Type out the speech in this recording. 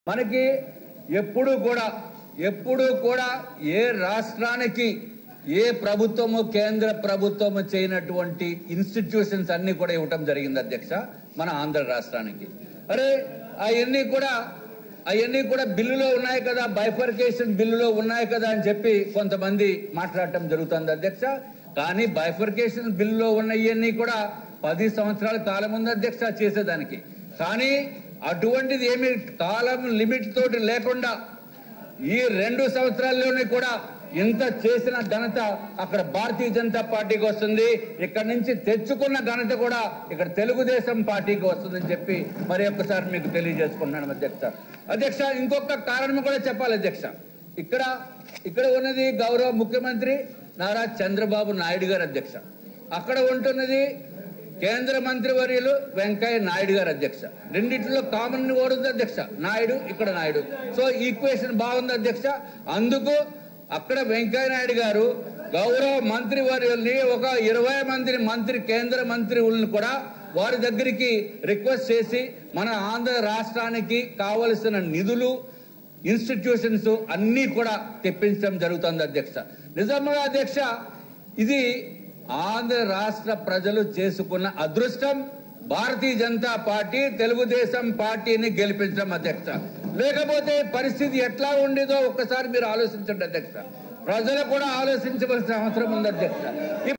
మనకి ఎప్పుడు కూడా ఎప్పుడు కూడా ఏ రాష్ట్రానికి ఏ ప్రభుత్వము కేంద్ర ప్రభుత్వము చేయనటువంటి ఇన్స్టిట్యూషన్స్ అన్ని కూడా ఇవ్వటం జరిగింది అధ్యక్ష మన ఆంధ్ర రాష్ట్రానికి అరే అవన్నీ కూడా అవన్నీ కూడా బిల్లులో ఉన్నాయి కదా బైఫర్కేషన్ బిల్లులో ఉన్నాయి కదా అని చెప్పి కొంతమంది మాట్లాడటం జరుగుతుంది అధ్యక్ష కానీ బైఫర్కేషన్ బిల్లులో ఉన్నవన్నీ కూడా పది సంవత్సరాల కాలం ఉంది అధ్యక్ష చేసేదానికి కానీ అటువంటిది ఏమి కాలం లిమిట్ తోటి లేకుండా ఈ రెండు సంవత్సరాల్లోనే కూడా ఇంత చేసిన ఘనత అక్కడ భారతీయ జనతా పార్టీకి వస్తుంది ఇక్కడ నుంచి తెచ్చుకున్న ఘనత కూడా ఇక్కడ తెలుగుదేశం పార్టీకి వస్తుందని చెప్పి మరి ఒక్కసారి మీకు తెలియజేసుకుంటున్నాను అధ్యక్ష అధ్యక్ష ఇంకొక కారణం కూడా చెప్పాలి అధ్యక్ష ఇక్కడ ఇక్కడ ఉన్నది గౌరవ ముఖ్యమంత్రి నారా చంద్రబాబు నాయుడు గారు అధ్యక్ష అక్కడ ఉంటున్నది కేంద్ర మంత్రి వర్యులు వెంకయ్య నాయుడు గారు అధ్యక్ష రెండిట్లో కామన్ కూడా ఉంది అధ్యక్ష నాయుడు ఇక్కడ నాయుడు సో ఈక్వేషన్ బాగుంది అధ్యక్ష అందుకు అక్కడ వెంకయ్య నాయుడు గారు గౌరవ మంత్రి వర్యుల్ని ఒక ఇరవై మంది మంత్రి కేంద్ర మంత్రులను కూడా వారి దగ్గరికి రిక్వెస్ట్ చేసి మన ఆంధ్ర రాష్ట్రానికి కావలసిన నిధులు ఇన్స్టిట్యూషన్స్ అన్నీ కూడా తెప్పించడం జరుగుతుంది అధ్యక్ష నిజంగా అధ్యక్ష ఇది ఆంధ్ర రాష్ట్ర ప్రజలు చేసుకున్న అదృష్టం భారతీయ జనతా పార్టీ తెలుగుదేశం పార్టీని గెలిపించడం అధ్యక్ష లేకపోతే పరిస్థితి ఎట్లా ఉండేదో ఒక్కసారి మీరు ఆలోచించండి అధ్యక్ష ప్రజలు కూడా ఆలోచించవలసిన అవసరం ఉంది అధ్యక్ష